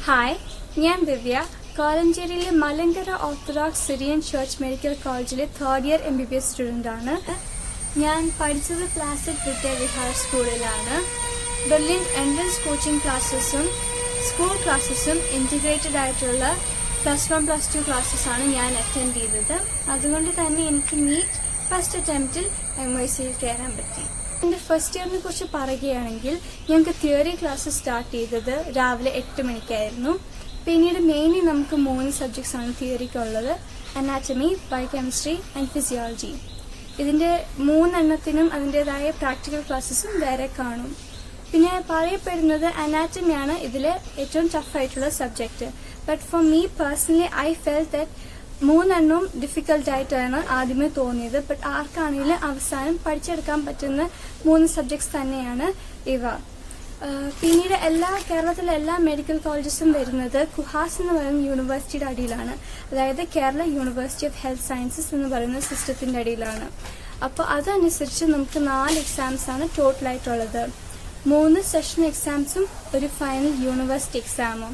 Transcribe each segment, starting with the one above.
hi ഞാൻ ദിവ്യ കോലഞ്ചേരിയിലെ Malankara Orthodox Syrian church medical കോളേജിലെ third year M B B S student ആണ് ഞാൻ പഠിച്ചത് പ്ലാസിഡ് വിദ്യ വിഹാർ സ്കൂളിലാണ് ബെർലിൻ എൻട്രൻസ് കോച്ചിങ് ക്ലാസ്സസും സ്കൂൾ ക്ലാസ്സസും ഇൻറ്റിഗ്രേറ്റഡ് ആയിട്ടുള്ള plus one plus two classes ആണ് ഞാൻ അറ്റൻഡ് ചെയ്തത് അതുകൊണ്ട് തന്നെ എനിക്ക് നീറ്റ് ഫസ്റ്റ് അറ്റംപ്റ്റിൽ എം വൈ സിയിൽ കയറാൻ പറ്റി എൻ്റെ ഫസ്റ്റ് ഇയറിനെ കുറിച്ച് പറയുകയാണെങ്കിൽ ഞങ്ങൾക്ക് തിയറി ക്ലാസ് സ്റ്റാർട്ട് ചെയ്തത് രാവിലെ എട്ട് മണിക്കായിരുന്നു പിന്നീട് മെയിൻലി നമുക്ക് മൂന്ന് സബ്ജക്ട്സ് ആണ് തിയറിക്കുള്ളത് അനാറ്റമി ബയോകെമിസ്ട്രി ആൻഡ് ഫിസിയോളജി ഇതിൻ്റെ മൂന്നെണ്ണത്തിനും അതിൻ്റെതായ പ്രാക്ടിക്കൽ ക്ലാസ്സസും വേറെ കാണും പിന്നെ പറയപ്പെടുന്നത് അനാറ്റമിയാണ് ഇതിലെ ഏറ്റവും ടഫ് ആയിട്ടുള്ള subject but for me personally I felt that മൂന്നെണ്ണവും ഡിഫിക്കൽട്ട് ആയിട്ടാണ് ആദ്യമേ തോന്നിയത് ബട്ട് ആർക്കാണെങ്കിലും അവസാനം പഠിച്ചെടുക്കാൻ പറ്റുന്ന മൂന്ന് സബ്ജക്ട്സ് തന്നെയാണ് ഇവ ആഹ് പിന്നീട് എല്ലാ കേരളത്തിലെ എല്ലാ മെഡിക്കൽ കോളേജസും വരുന്നത് കുഹാസ് എന്ന് പറയുന്ന യൂണിവേഴ്സിറ്റിയുടെ അടിയിലാണ് അതായത് Kerala university of health sciences എന്ന് പറയുന്ന സിസ്റ്റത്തിന്റെ അടിയിലാണ് അപ്പോൾ അതനുസരിച്ച് നമുക്ക് നാല് എക്സാംസ് ആണ് ടോട്ടലായിട്ടുള്ളത് മൂന്ന് സെഷൻ എക്സാംസും ഒരു ഫൈനൽ യൂണിവേഴ്സിറ്റി എക്സാമും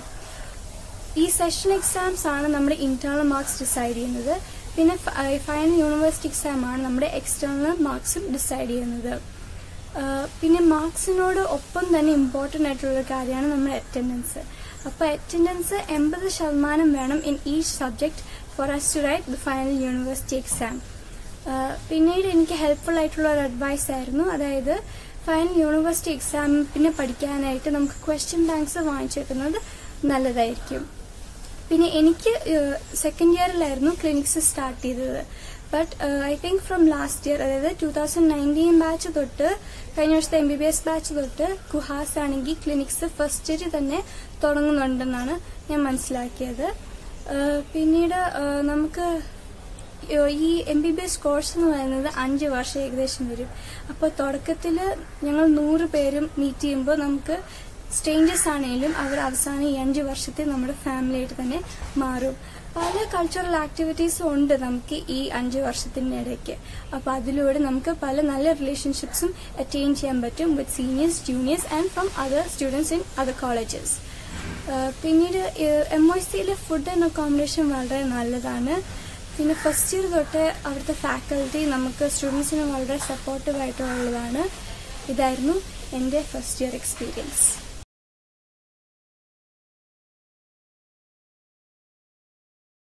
ഈ സെഷൻ എക്സാംസ് ആണ് നമ്മുടെ ഇന്റേണൽ മാർക്സ് ഡിസൈഡ് ചെയ്യുന്നത് പിന്നെ ഫൈനൽ യൂണിവേഴ്സിറ്റി എക്സാം ആണ് നമ്മുടെ എക്സ്റ്റേണൽ മാർക്സും ഡിസൈഡ് ചെയ്യുന്നത് ആഹ് പിന്നെ മാർക്സിനോട് ഒപ്പം തന്നെ ഇമ്പോർട്ടൻ്റ് ആയിട്ടുള്ള ഒരു കാര്യമാണ് നമ്മുടെ അറ്റൻഡൻസ് അപ്പോൾ അറ്റൻഡൻസ് എൺപത് ശതമാനം വേണം in each subject for us to write the final university exam പിന്നീട് എനിക്ക് ഹെൽപ്ഫുൾ ആയിട്ടുള്ള ഒരു അഡ്വൈസ് ആയിരുന്നു അതായത് ഫൈനൽ യൂണിവേഴ്സിറ്റി എക്സാമിന് പഠിക്കാനായിട്ട് നമുക്ക് ക്വസ്റ്റ്യൻ ബാങ്ക്സ് വാങ്ങിച്ചു വെക്കുന്നത് നല്ലതായിരിക്കും പിന്നെ എനിക്ക് സെക്കൻഡ് ഇയറിലായിരുന്നു ക്ലിനിക്സ് സ്റ്റാർട്ട് ചെയ്തത് but I think from last year അതായത് ടൂ തൗസൻഡ് നയൻറ്റീൻ ബാച്ച് തൊട്ട് കഴിഞ്ഞ വർഷത്തെ M B B S batch തൊട്ട് കുഹാസ് ആണെങ്കിൽ ക്ലിനിക്സ് ഫസ്റ്റ് ഇയർ തന്നെ തുടങ്ങുന്നുണ്ടെന്നാണ് ഞാൻ മനസ്സിലാക്കിയത് ഏഹ് പിന്നീട് ഏഹ് നമുക്ക് ഈ M B B S course എന്ന് പറയുന്നത് അഞ്ച് വർഷം ഏകദേശം വരും അപ്പോൾ തുടക്കത്തിൽ ഞങ്ങൾ നൂറ് പേരും മീറ്റ് ചെയ്യുമ്പോൾ നമുക്ക് സ്ട്രേഞ്ചേഴ്സ് ആണെങ്കിലും അവർ അവസാനം ഈ അഞ്ച് വർഷത്തെ നമ്മുടെ ഫാമിലി ആയിട്ട് തന്നെ മാറും പല കൾച്ചറൽ ആക്ടിവിറ്റീസും ഉണ്ട് നമുക്ക് ഈ അഞ്ച് വർഷത്തിൻ്റെ ഇടയ്ക്ക് അപ്പോൾ അതിലൂടെ നമുക്ക് പല നല്ല റിലേഷൻഷിപ്സും അറ്റൈൻ ചെയ്യാൻ പറ്റും with seniors juniors and from other students in other colleges പിന്നീട് എം ഒ സിയിലെ ഫുഡ് ആൻഡ് അക്കോമഡേഷൻ വളരെ നല്ലതാണ് പിന്നെ ഫസ്റ്റ് ഇയർ തൊട്ട് അവിടുത്തെ ഫാക്കൽറ്റി നമുക്ക് സ്റ്റുഡൻസിന് വളരെ സപ്പോർട്ടീവ് ആയിട്ടുള്ളതാണ് ഇതായിരുന്നു എൻ്റെ ഫസ്റ്റ് ഇയർ എക്സ്പീരിയൻസ്